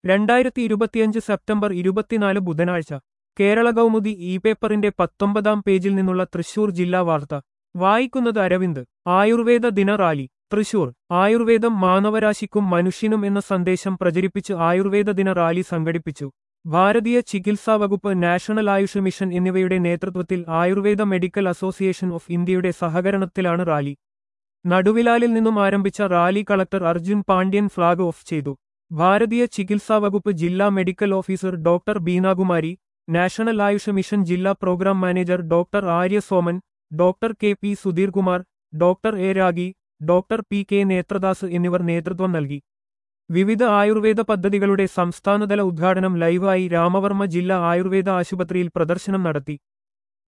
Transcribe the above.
രണ്ടായിരത്തി ഇരുപത്തിയഞ്ച് സെപ്റ്റംബർ ഇരുപത്തിനാല് ബുധനാഴ്ച കേരള കൗമുദി ഇ പേപ്പറിന്റെ പത്തൊമ്പതാം പേജിൽ നിന്നുള്ള തൃശൂർ ജില്ലാ വാർത്ത വായിക്കുന്നത് അരവിന്ദ് ആയുർവേദ ദിന റാലി തൃശൂർ ആയുർവേദം മാനവരാശിക്കും മനുഷ്യനും എന്ന സന്ദേശം പ്രചരിപ്പിച്ച് ആയുർവേദ ദിന റാലി സംഘടിപ്പിച്ചു ഭാരതീയ ചികിത്സാ വകുപ്പ് നാഷണൽ ആയുഷ് മിഷൻ എന്നിവയുടെ നേതൃത്വത്തിൽ ആയുർവേദ മെഡിക്കൽ അസോസിയേഷൻ ഓഫ് ഇന്ത്യയുടെ സഹകരണത്തിലാണ് റാലി നടുവിലാലിൽ നിന്നും ആരംഭിച്ച rally collector Arjun Pandian flag off ചെയ്തു ഭാരതീയ ചികിത്സാ വകുപ്പ് ജില്ലാ medical officer doctor Beenakumari national Ayush mission ജില്ലാ programme manager doctor Arya Soman doctor K P Sudheerkumar doctor A Ragi doctor P K Nethradas എന്നിവർ നേതൃത്വം നൽകി വിവിധ ആയുർവേദ പദ്ധതികളുടെ സംസ്ഥാനതല ഉദ്ഘാടനം ലൈവായി രാമവർമ്മ ജില്ലാ ആയുർവേദ ആശുപത്രിയിൽ പ്രദർശനം നടത്തി